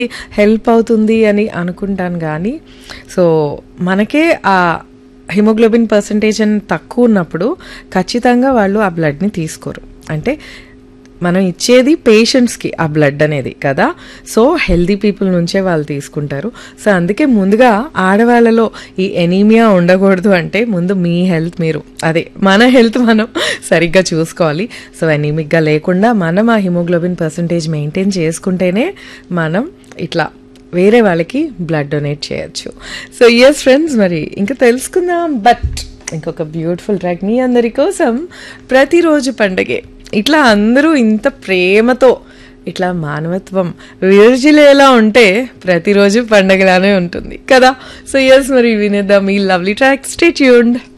help అవుతుంది అని అనుకుంటాను కానీ సో మనకే ఆ హిమోగ్లోబిన్ పర్సంటేజ్ అని తక్కువ ఉన్నప్పుడు ఖచ్చితంగా వాళ్ళు ఆ బ్లడ్ని తీసుకోరు అంటే మనం ఇచ్చేది పేషెంట్స్కి ఆ బ్లడ్ అనేది కదా సో హెల్దీ పీపుల్ నుంచే వాళ్ళు తీసుకుంటారు సో అందుకే ముందుగా ఆడవాళ్ళలో ఈ ఎనీమియా ఉండకూడదు అంటే ముందు మీ హెల్త్ మీరు అదే మన హెల్త్ మనం సరిగ్గా చూసుకోవాలి సో ఎనీమిక్గా లేకుండా మనం ఆ హిమోగ్లోబిన్ పర్సంటేజ్ మెయింటైన్ చేసుకుంటేనే మనం ఇట్లా వేరే వాళ్ళకి బ్లడ్ డొనేట్ చేయొచ్చు సో ఎస్ ఫ్రెండ్స్ మరి ఇంకా తెలుసుకుందాం బట్ ఇంకొక బ్యూటిఫుల్ ట్రాక్ మీ అందరి కోసం ప్రతిరోజు పండగే ఇట్లా అందరూ ఇంత ప్రేమతో ఇట్లా మానవత్వం విరజిలేలా ఉంటే ప్రతిరోజు పండగలానే ఉంటుంది కదా సో ఎస్ మరి వినేద్దాం ఈ లవ్లీ ట్రాక్ స్టే ట్యూన్డ్